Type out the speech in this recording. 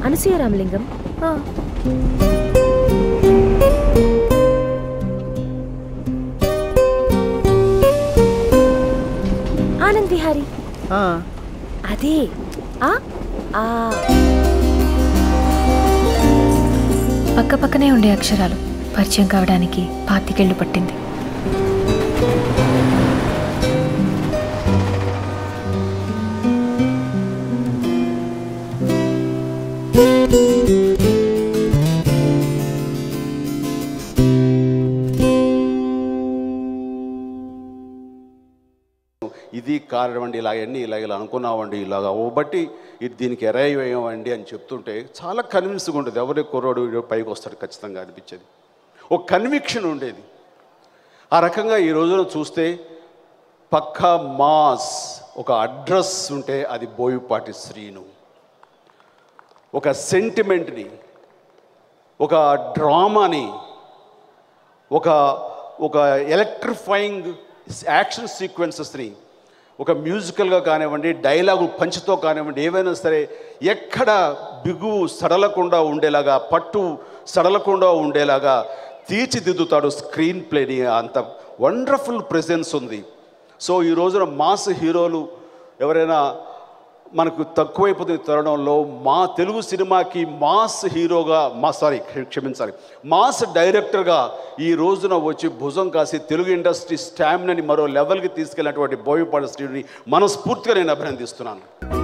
అనసూయ రామలింగం ఆ, ఆనంద్ విహారీ ఆ. అదే ఆ ఆ పక్క పక్కనే ఉండే అక్షరాలు పరిచయం కావడానికి పాతికేళ్లు పట్టింది ఇది కారణం అండి ఇలాగన్నీ ఇలా ఇలా అనుకున్నామండి ఇలాగ ఓ బట్టి ఇది దీనికి ఎరైవ్ అయ్యామండి అని చెప్తుంటే చాలా కన్విన్స్గా ఉంటుంది ఎవరి కుర్రోడు వీడు పైకి వస్తాడు ఖచ్చితంగా అనిపించేది ఒక కన్విక్షన్ ఉండేది ఆ రకంగా ఈ రోజున చూస్తే పక్కా మాస్ ఒక అడ్రస్ ఉంటే అది బోయపాటి శ్రీను ఒక సెంటిమెంట్ని ఒక డ్రామాని ఒక ఒక ఎలక్ట్రిఫైయింగ్ యాక్షన్ సీక్వెన్సెస్ని ఒక మ్యూజికల్గా కానివ్వండి డైలాగు పంచుతో కానివ్వండి ఏవైనా సరే ఎక్కడ బిగువు సడలకుండా ఉండేలాగా పట్టు సడలకుండా ఉండేలాగా తీర్చిదిద్దుతాడు స్క్రీన్ ప్లేని అంత వండర్ఫుల్ ప్రెజెన్స్ ఉంది సో ఈ రోజున మాస్ హీరోలు ఎవరైనా మనకు తక్కువైపోతున్న తరుణంలో మా తెలుగు సినిమాకి మాస్ హీరోగా మా సారీ క్షమించాలి మాస్ డైరెక్టర్గా ఈ రోజున వచ్చి భుజం కాసి తెలుగు ఇండస్ట్రీ స్టామినాని మరో లెవెల్కి తీసుకెళ్ళినటువంటి బోయపాటి శ్రీని మనస్ఫూర్తిగా నేను అభినందిస్తున్నాను